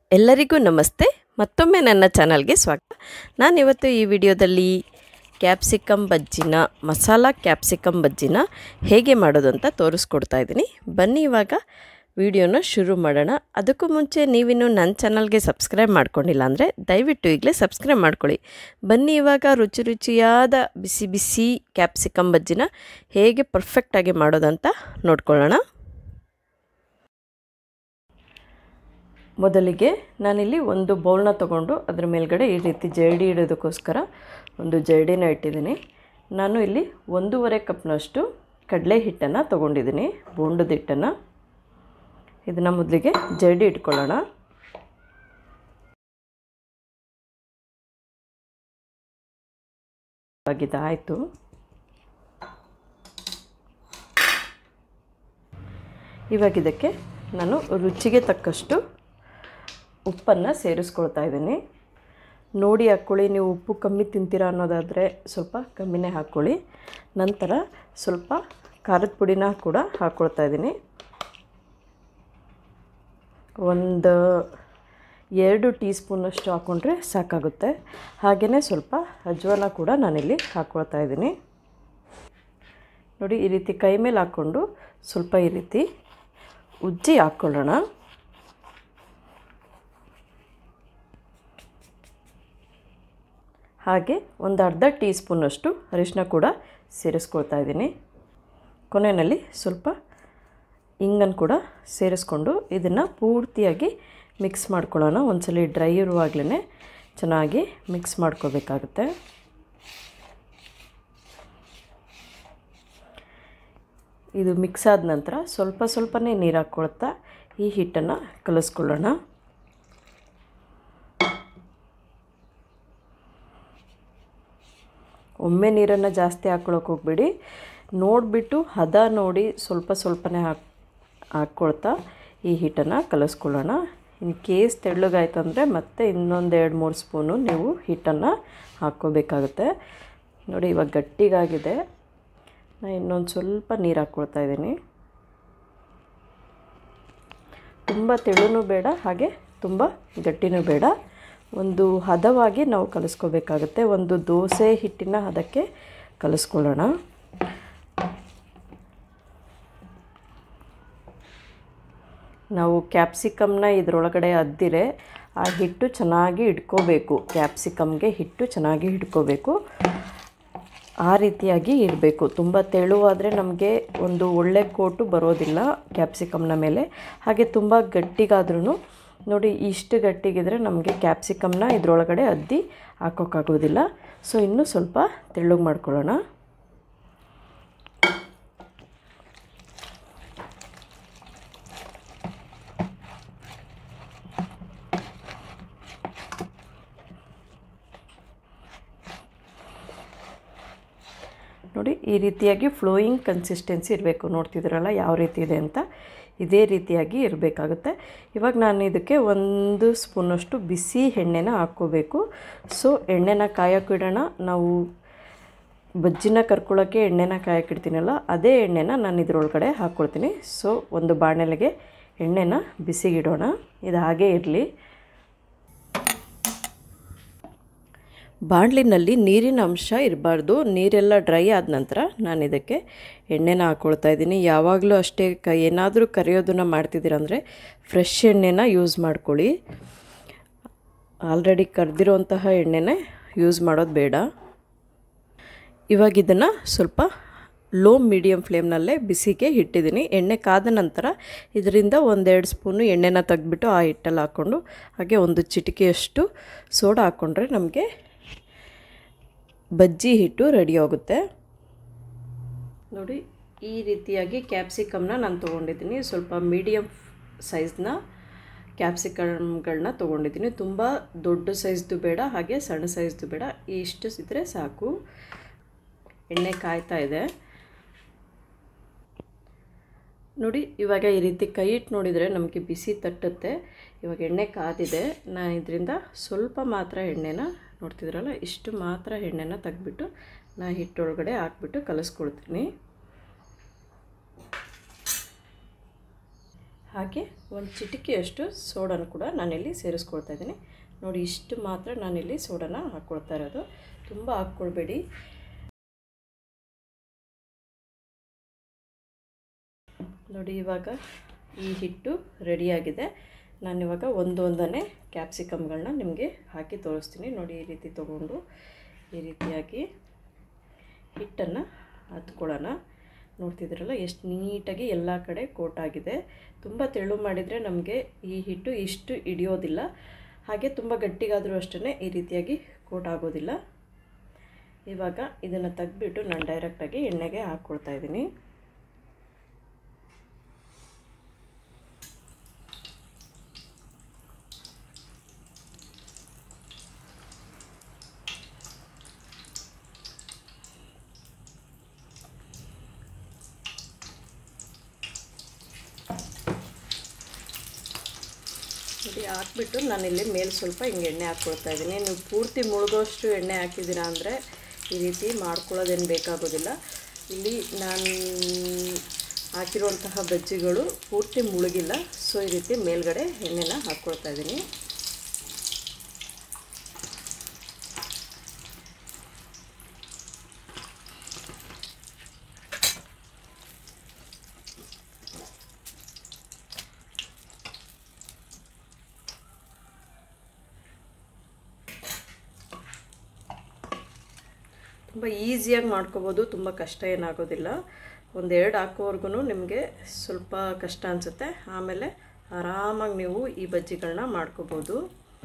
ಎಲ್ಲರಿಗೂ ನಮಸ್ತೆ ಮತ್ತೊಮ್ಮೆ ನನ್ನ ಚಾನಲ್ಗೆ ಸ್ವಾಗತ ನಾನಿವತ್ತು ಈ ವಿಡಿಯೋದಲ್ಲಿ ಕ್ಯಾಪ್ಸಿಕಮ್ ಬಜ್ಜಿನ ಮಸಾಲ ಕ್ಯಾಪ್ಸಿಕಮ್ ಬಜ್ಜಿನ ಹೇಗೆ ಮಾಡೋದು ಅಂತ ತೋರಿಸ್ಕೊಡ್ತಾ ಇದ್ದೀನಿ ಬನ್ನಿ ಇವಾಗ ವಿಡಿಯೋನ ಶುರು ಮಾಡೋಣ ಅದಕ್ಕೂ ಮುಂಚೆ ನೀವಿನ್ನು ನನ್ನ ಚಾನಲ್ಗೆ ಸಬ್ಸ್ಕ್ರೈಬ್ ಮಾಡ್ಕೊಂಡಿಲ್ಲ ಅಂದರೆ ದಯವಿಟ್ಟು ಈಗಲೇ ಸಬ್ಸ್ಕ್ರೈಬ್ ಮಾಡ್ಕೊಳ್ಳಿ ಬನ್ನಿ ಇವಾಗ ರುಚಿ ರುಚಿಯಾದ ಬಿಸಿ ಬಿಸಿ ಕ್ಯಾಪ್ಸಿಕಮ್ ಬಜ್ಜಿನ ಹೇಗೆ ಪರ್ಫೆಕ್ಟಾಗಿ ಮಾಡೋದಂತ ನೋಡ್ಕೊಳ್ಳೋಣ ಮೊದಲಿಗೆ ನಾನಿಲ್ಲಿ ಒಂದು ಬೌಲ್ನ ತೊಗೊಂಡು ಅದ್ರ ಮೇಲ್ಗಡೆ ಈ ರೀತಿ ಜರಡಿ ಇಡೋದಕ್ಕೋಸ್ಕರ ಒಂದು ಜರಡಿನ ಇಟ್ಟಿದ್ದೀನಿ ನಾನು ಇಲ್ಲಿ ಒಂದೂವರೆ ಕಪ್ನಷ್ಟು ಕಡಲೆ ಹಿಟ್ಟನ್ನು ತೊಗೊಂಡಿದ್ದೀನಿ ಬೋಂಡದ ಹಿಟ್ಟನ್ನು ಇದನ್ನು ಮೊದಲಿಗೆ ಜರಡಿ ಇಟ್ಕೊಳ್ಳೋಣ ಆಯಿತು ಇವಾಗ ಇದಕ್ಕೆ ನಾನು ರುಚಿಗೆ ತಕ್ಕಷ್ಟು ಉಪ್ಪನ್ನು ಸೇರಿಸ್ಕೊಳ್ತಾ ಇದ್ದೀನಿ ನೋಡಿ ಹಾಕ್ಕೊಳ್ಳಿ ನೀವು ಉಪ್ಪು ಕಮ್ಮಿ ತಿಂತೀರಾ ಅನ್ನೋದಾದರೆ ಸ್ವಲ್ಪ ಕಮ್ಮಿನೇ ಹಾಕ್ಕೊಳ್ಳಿ ನಂತರ ಸ್ವಲ್ಪ ಖಾರದ ಪುಡಿನ ಕೂಡ ಹಾಕ್ಕೊಳ್ತಾ ಇದ್ದೀನಿ ಒಂದು ಎರಡು ಟೀ ಸ್ಪೂನಷ್ಟು ಹಾಕ್ಕೊಂಡ್ರೆ ಸಾಕಾಗುತ್ತೆ ಹಾಗೆಯೇ ಸ್ವಲ್ಪ ಅಜ್ವಾನ ಕೂಡ ನಾನಿಲ್ಲಿ ಹಾಕ್ಕೊಳ್ತಾ ಇದ್ದೀನಿ ನೋಡಿ ಈ ರೀತಿ ಕೈ ಮೇಲೆ ಹಾಕ್ಕೊಂಡು ಸ್ವಲ್ಪ ಈ ರೀತಿ ಉಜ್ಜಿ ಹಾಕ್ಕೊಳ್ಳೋಣ ಹಾಗೆ ಒಂದು ಅರ್ಧ ಟೀ ಸ್ಪೂನಷ್ಟು ಅರಿಶಿನ ಕೂಡ ಸೇರಿಸ್ಕೊಳ್ತಾ ಇದ್ದೀನಿ ಕೊನೆಯಲ್ಲಿ ಸ್ವಲ್ಪ ಇಂಗನ್ನು ಕೂಡ ಸೇರಿಸ್ಕೊಂಡು ಇದನ್ನು ಪೂರ್ತಿಯಾಗಿ ಮಿಕ್ಸ್ ಮಾಡ್ಕೊಳ್ಳೋಣ ಒಂದ್ಸಲಿ ಡ್ರೈ ಇರುವಾಗಲೇ ಚೆನ್ನಾಗಿ ಮಿಕ್ಸ್ ಮಾಡ್ಕೋಬೇಕಾಗುತ್ತೆ ಇದು ಮಿಕ್ಸ್ ಆದ ನಂತರ ಸ್ವಲ್ಪ ಸ್ವಲ್ಪನೇ ನೀರು ಹಾಕ್ಕೊಳ್ತಾ ಈ ಹಿಟ್ಟನ್ನು ಕಲಿಸ್ಕೊಳ್ಳೋಣ ಒಮ್ಮೆ ನೀರನ್ನು ಜಾಸ್ತಿ ಹಾಕ್ಕೊಳಕ್ಕೆ ಹೋಗ್ಬೇಡಿ ನೋಡಿಬಿಟ್ಟು ಹದ ನೋಡಿ ಸ್ವಲ್ಪ ಸ್ವಲ್ಪನೇ ಹಾಕ್ ಹಾಕ್ಕೊಳ್ತಾ ಈ ಹಿಟ್ಟನ್ನು ಕಲಿಸ್ಕೊಳ್ಳೋಣ ಇನ್ ಕೇಸ್ ತೆಳ್ಳಗಾಯ್ತು ಅಂದರೆ ಮತ್ತೆ ಇನ್ನೊಂದು ಎರಡು ಮೂರು ಸ್ಪೂನು ನೀವು ಹಿಟ್ಟನ್ನು ಹಾಕ್ಕೋಬೇಕಾಗುತ್ತೆ ನೋಡಿ ಇವಾಗ ಗಟ್ಟಿಗಾಗಿದೆ ನಾನು ಇನ್ನೊಂದು ಸ್ವಲ್ಪ ನೀರು ಹಾಕ್ಕೊಳ್ತಾ ಇದ್ದೀನಿ ತುಂಬ ತೆಳುನೂ ಬೇಡ ಹಾಗೆ ತುಂಬ ಗಟ್ಟಿನೂ ಬೇಡ ಒಂದು ಹದವಾಗಿ ನಾವು ಕಲಿಸ್ಕೋಬೇಕಾಗುತ್ತೆ ಒಂದು ದೋಸೆ ಹಿಟ್ಟಿನ ಹದಕ್ಕೆ ಕಲಿಸ್ಕೊಳ್ಳೋಣ ನಾವು ಕ್ಯಾಪ್ಸಿಕಮ್ನ ಇದರೊಳಗಡೆ ಅದ್ದಿರೆ ಆ ಹಿಟ್ಟು ಚೆನ್ನಾಗಿ ಹಿಡ್ಕೋಬೇಕು ಕ್ಯಾಪ್ಸಿಕಮ್ಗೆ ಹಿಟ್ಟು ಚೆನ್ನಾಗಿ ಹಿಡ್ಕೋಬೇಕು ಆ ರೀತಿಯಾಗಿ ಇರಬೇಕು ತುಂಬ ತೆಳುವಾದರೆ ನಮಗೆ ಒಂದು ಒಳ್ಳೆ ಕೋಟು ಬರೋದಿಲ್ಲ ಕ್ಯಾಪ್ಸಿಕಮ್ನ ಮೇಲೆ ಹಾಗೆ ತುಂಬ ಗಟ್ಟಿಗಾದ್ರೂ ನೋಡಿ ಇಷ್ಟು ಗಟ್ಟಿಗಿದ್ರೆ ನಮಗೆ ಕ್ಯಾಪ್ಸಿಕಮ್ನ ಇದರೊಳಗಡೆ ಅದ್ದಿ ಹಾಕೋಕ್ಕಾಗೋದಿಲ್ಲ ಸೊ ಇನ್ನೂ ಸ್ವಲ್ಪ ತೆಳ್ಳಗೆ ಮಾಡ್ಕೊಳ್ಳೋಣ ನೋಡಿ ಈ ರೀತಿಯಾಗಿ ಫ್ಲೋಯಿಂಗ್ ಕನ್ಸಿಸ್ಟೆನ್ಸಿ ಇರಬೇಕು ನೋಡ್ತಿದ್ದೀರಲ್ಲ ಯಾವ ರೀತಿ ಇದೆ ಅಂತ ಇದೇ ರೀತಿಯಾಗಿ ಇರಬೇಕಾಗುತ್ತೆ ಇವಾಗ ನಾನು ಇದಕ್ಕೆ ಒಂದು ಸ್ಪೂನಷ್ಟು ಬಿಸಿ ಎಣ್ಣೆನ ಹಾಕ್ಕೋಬೇಕು ಸೊ ಎಣ್ಣೆನ ಕಾಯೋಕ್ಕಿಡೋಣ ನಾವು ಬಜ್ಜಿನ ಕರ್ಕೊಳ್ಳೋಕ್ಕೆ ಎಣ್ಣೆನ ಕಾಯಕ್ಕಿಡ್ತೀನಲ್ಲ ಅದೇ ಎಣ್ಣೆನ ನಾನು ಇದರೊಳಗಡೆ ಹಾಕ್ಕೊಳ್ತೀನಿ ಸೊ ಒಂದು ಬಾಣಲೆಗೆ ಎಣ್ಣೆನ ಬಿಸಿಗಿಡೋಣ ಇದು ಹಾಗೇ ಇರಲಿ ಬಾಣಲಿನಲ್ಲಿ ನೀರಿನ ಅಂಶ ಇರಬಾರ್ದು ನೀರೆಲ್ಲ ಡ್ರೈ ಆದ ನಂತರ ನಾನು ಇದಕ್ಕೆ ಎಣ್ಣೆನ ಹಾಕ್ಕೊಳ್ತಾ ಇದ್ದೀನಿ ಯಾವಾಗಲೂ ಅಷ್ಟೇ ಕ ಏನಾದರೂ ಕರಿಯೋದನ್ನು ಮಾಡ್ತಿದ್ದೀರಂದರೆ ಫ್ರೆಶ್ ಎಣ್ಣೆನ ಯೂಸ್ ಮಾಡ್ಕೊಳ್ಳಿ ಆಲ್ರೆಡಿ ಕರೆದಿರೋಂತಹ ಎಣ್ಣೆನೇ ಯೂಸ್ ಮಾಡೋದು ಬೇಡ ಇವಾಗ ಇದನ್ನು ಸ್ವಲ್ಪ ಲೋ ಮೀಡಿಯಮ್ ಫ್ಲೇಮ್ನಲ್ಲೇ ಬಿಸಿಗೆ ಇಟ್ಟಿದ್ದೀನಿ ಎಣ್ಣೆ ಕಾದ ನಂತರ ಇದರಿಂದ ಒಂದೆರಡು ಸ್ಪೂನು ಎಣ್ಣೆನ ತೆಗೆದ್ಬಿಟ್ಟು ಆ ಹಿಟ್ಟಲ್ಲಿ ಹಾಕ್ಕೊಂಡು ಹಾಗೆ ಒಂದು ಚಿಟಿಕೆಯಷ್ಟು ಸೋಡಾ ಹಾಕ್ಕೊಂಡ್ರೆ ನಮಗೆ ಬಜ್ಜಿ ಹಿಟ್ಟು ರೆಡಿ ಆಗುತ್ತೆ ನೋಡಿ ಈ ರೀತಿಯಾಗಿ ಕ್ಯಾಪ್ಸಿಕಮ್ನ ನಾನು ತೊಗೊಂಡಿದ್ದೀನಿ ಸ್ವಲ್ಪ ಮೀಡಿಯಮ್ ಸೈಜ್ನ ಕ್ಯಾಪ್ಸಿಕಮ್ಗಳನ್ನ ತೊಗೊಂಡಿದ್ದೀನಿ ತುಂಬ ದೊಡ್ಡ ಸೈಜ್ದು ಬೇಡ ಹಾಗೆ ಸಣ್ಣ ಸೈಜ್ದು ಬೇಡ ಇಷ್ಟು ಇದ್ದರೆ ಸಾಕು ಎಣ್ಣೆ ಕಾಯ್ತಾ ಇದೆ ನೋಡಿ ಇವಾಗ ಈ ರೀತಿ ಕೈ ಇಟ್ಟು ನೋಡಿದರೆ ನಮಗೆ ಬಿಸಿ ತಟ್ಟುತ್ತೆ ಇವಾಗ ಎಣ್ಣೆ ಕಾದಿದೆ ನಾನು ಇದರಿಂದ ಸ್ವಲ್ಪ ಮಾತ್ರ ಎಣ್ಣೆನ ನೋಡ್ತಿದ್ರಲ್ಲ ಇಷ್ಟು ಮಾತ್ರ ಎಣ್ಣೆನ ತೆಗ್ಬಿಟ್ಟು ನಾ ಹಿಟ್ಟೊಳಗಡೆ ಹಾಕ್ಬಿಟ್ಟು ಕಲಿಸ್ಕೊಳ್ತೀನಿ ಹಾಗೆ ಒಂದು ಚಿಟಿಕೆಯಷ್ಟು ಸೋಡನ ಕೂಡ ನಾನಿಲ್ಲಿ ಸೇರಿಸ್ಕೊಳ್ತಾ ಇದ್ದೀನಿ ನೋಡಿ ಇಷ್ಟು ಮಾತ್ರ ನಾನಿಲ್ಲಿ ಸೋಡನ ಹಾಕ್ಕೊಳ್ತಾ ಇರೋದು ತುಂಬ ಹಾಕ್ಕೊಳ್ಬೇಡಿ ನೋಡಿ ಇವಾಗ ಈ ಹಿಟ್ಟು ರೆಡಿಯಾಗಿದೆ ನಾನಿವಾಗ ಒಂದೊಂದನೇ ಕ್ಯಾಪ್ಸಿಕಮ್ಗಳನ್ನ ನಿಮಗೆ ಹಾಕಿ ತೋರಿಸ್ತೀನಿ ನೋಡಿ ಈ ರೀತಿ ತೊಗೊಂಡು ಈ ರೀತಿಯಾಗಿ ಹಿಟ್ಟನ್ನು ಹತ್ಕೊಳ್ಳೋಣ ನೋಡ್ತಿದ್ದೀರಲ್ಲ ಎಷ್ಟು ನೀಟಾಗಿ ಎಲ್ಲ ಕಡೆ ಕೋಟ್ ಆಗಿದೆ ತುಂಬ ತೆಳು ಮಾಡಿದರೆ ನಮಗೆ ಈ ಹಿಟ್ಟು ಇಷ್ಟು ಹಿಡಿಯೋದಿಲ್ಲ ಹಾಗೆ ತುಂಬ ಗಟ್ಟಿಗಾದರೂ ಅಷ್ಟೇ ಈ ರೀತಿಯಾಗಿ ಕೋಟ್ ಆಗೋದಿಲ್ಲ ಇವಾಗ ಇದನ್ನು ತೆಗ್ದುಬಿಟ್ಟು ನಾನು ಡೈರೆಕ್ಟಾಗಿ ಎಣ್ಣೆಗೆ ಹಾಕ್ಕೊಳ್ತಾ ಇದ್ದೀನಿ ನೋಡಿ ಹಾಕ್ಬಿಟ್ಟು ನಾನಿಲ್ಲಿ ಮೇಲೆ ಸ್ವಲ್ಪ ಹಿಂಗೆ ಎಣ್ಣೆ ಹಾಕ್ಕೊಳ್ತಾ ಇದ್ದೀನಿ ನೀವು ಪೂರ್ತಿ ಮುಳುಗೋಷ್ಟು ಎಣ್ಣೆ ಹಾಕಿದ್ದೀರಾ ಅಂದರೆ ಈ ರೀತಿ ಮಾಡ್ಕೊಳ್ಳೋದೇನು ಬೇಕಾಗೋದಿಲ್ಲ ಇಲ್ಲಿ ನಾನು ಹಾಕಿರುವಂತಹ ಬಜ್ಜಿಗಳು ಪೂರ್ತಿ ಮುಳುಗಿಲ್ಲ ಸೊ ಈ ರೀತಿ ಮೇಲ್ಗಡೆ ಎಣ್ಣೆನ ಹಾಕ್ಕೊಳ್ತಾ ಇದ್ದೀನಿ ತುಂಬ ಈಸಿಯಾಗಿ ಮಾಡ್ಕೋಬೋದು ತುಂಬ ಕಷ್ಟ ಏನಾಗೋದಿಲ್ಲ ಒಂದೆರಡು ಹಾಕೋವರೆಗೂ ನಿಮಗೆ ಸ್ವಲ್ಪ ಕಷ್ಟ ಅನಿಸುತ್ತೆ ಆಮೇಲೆ ಆರಾಮಾಗಿ ನೀವು ಈ ಬಜ್ಜಿಗಳನ್ನ ಮಾಡ್ಕೋಬೋದು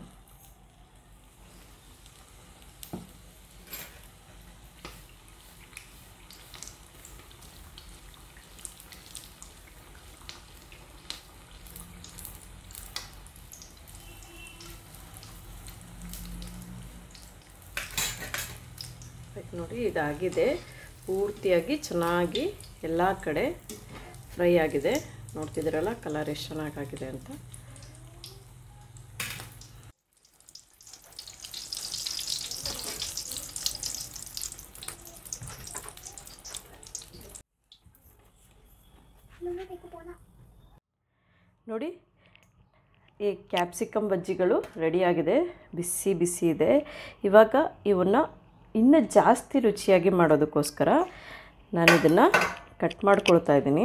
ನೋಡಿ ಇದಾಗಿದೆ ಪೂರ್ತಿಯಾಗಿ ಚೆನ್ನಾಗಿ ಎಲ್ಲ ಕಡೆ ಫ್ರೈ ಆಗಿದೆ ನೋಡ್ತಿದ್ದೀರಲ್ಲ ಕಲರ್ ಎಷ್ಟು ಚೆನ್ನಾಗಾಗಿದೆ ಅಂತ ನೋಡಿ ಈ ಕ್ಯಾಪ್ಸಿಕಮ್ ಬಜ್ಜಿಗಳು ರೆಡಿಯಾಗಿದೆ ಬಿಸಿ ಬಿಸಿ ಇದೆ ಇವಾಗ ಇವನ್ನು ಇನ್ನೂ ಜಾಸ್ತಿ ರುಚಿಯಾಗಿ ಮಾಡೋದಕ್ಕೋಸ್ಕರ ನಾನು ಇದನ್ನು ಕಟ್ ಮಾಡ್ಕೊಳ್ತಾ ಇದ್ದೀನಿ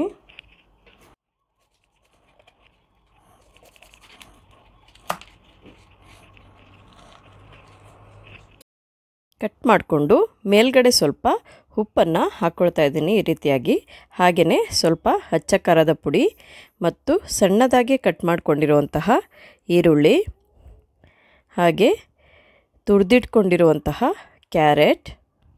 ಕಟ್ ಮಾಡಿಕೊಂಡು ಮೇಲ್ಗಡೆ ಸ್ವಲ್ಪ ಉಪ್ಪನ್ನು ಹಾಕ್ಕೊಳ್ತಾ ಇದ್ದೀನಿ ಈ ರೀತಿಯಾಗಿ ಹಾಗೆಯೇ ಸ್ವಲ್ಪ ಹಚ್ಚ ಖಾರದ ಪುಡಿ ಮತ್ತು ಸಣ್ಣದಾಗಿ ಕಟ್ ಮಾಡಿಕೊಂಡಿರುವಂತಹ ಈರುಳ್ಳಿ ಹಾಗೆ ತುರಿದಿಟ್ಕೊಂಡಿರುವಂತಹ ಕ್ಯಾರೆಟ್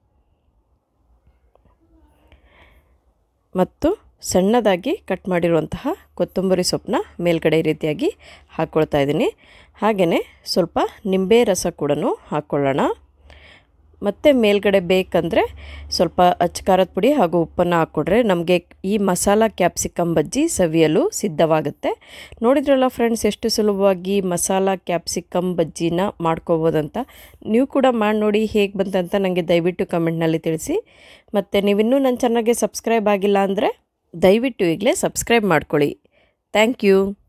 ಮತ್ತು ಸಣ್ಣದಾಗಿ ಕಟ್ ಮಾಡಿರುವಂತಹ ಕೊತ್ತಂಬರಿ ಸೊಪ್ಪನ್ನ ಮೇಲ್ಗಡೆ ಈ ರೀತಿಯಾಗಿ ಹಾಕ್ಕೊಳ್ತಾ ಇದ್ದೀನಿ ಹಾಗೆಯೇ ಸ್ವಲ್ಪ ನಿಂಬೆ ರಸ ಕೂಡ ಹಾಕ್ಕೊಳ್ಳೋಣ ಮತ್ತು ಮೇಲ್ಗಡೆ ಬೇಕಂದರೆ ಸ್ವಲ್ಪ ಅಚ್ಕಾರದ ಪುಡಿ ಹಾಗೂ ಉಪ್ಪನ್ನು ಹಾಕ್ಕೊಡ್ರೆ ನಮಗೆ ಈ ಮಸಾಲ ಕ್ಯಾಪ್ಸಿಕಮ್ ಬಜ್ಜಿ ಸವಿಯಲು ಸಿದ್ಧವಾಗುತ್ತೆ ನೋಡಿದ್ರಲ್ಲ ಫ್ರೆಂಡ್ಸ್ ಎಷ್ಟು ಸುಲಭವಾಗಿ ಮಸಾಲ ಕ್ಯಾಪ್ಸಿಕಮ್ ಬಜ್ಜಿನ ಮಾಡ್ಕೋಬೋದಂತ ನೀವು ಕೂಡ ಮಾಡಿ ನೋಡಿ ಹೇಗೆ ಬಂತಂತ ನನಗೆ ದಯವಿಟ್ಟು ಕಮೆಂಟ್ನಲ್ಲಿ ತಿಳಿಸಿ ಮತ್ತು ನೀವಿನ್ನೂ ನನ್ನ ಚಾನಲ್ಗೆ ಸಬ್ಸ್ಕ್ರೈಬ್ ಆಗಿಲ್ಲ ಅಂದರೆ ದಯವಿಟ್ಟು ಈಗಲೇ ಸಬ್ಸ್ಕ್ರೈಬ್ ಮಾಡ್ಕೊಳ್ಳಿ ಥ್ಯಾಂಕ್ ಯು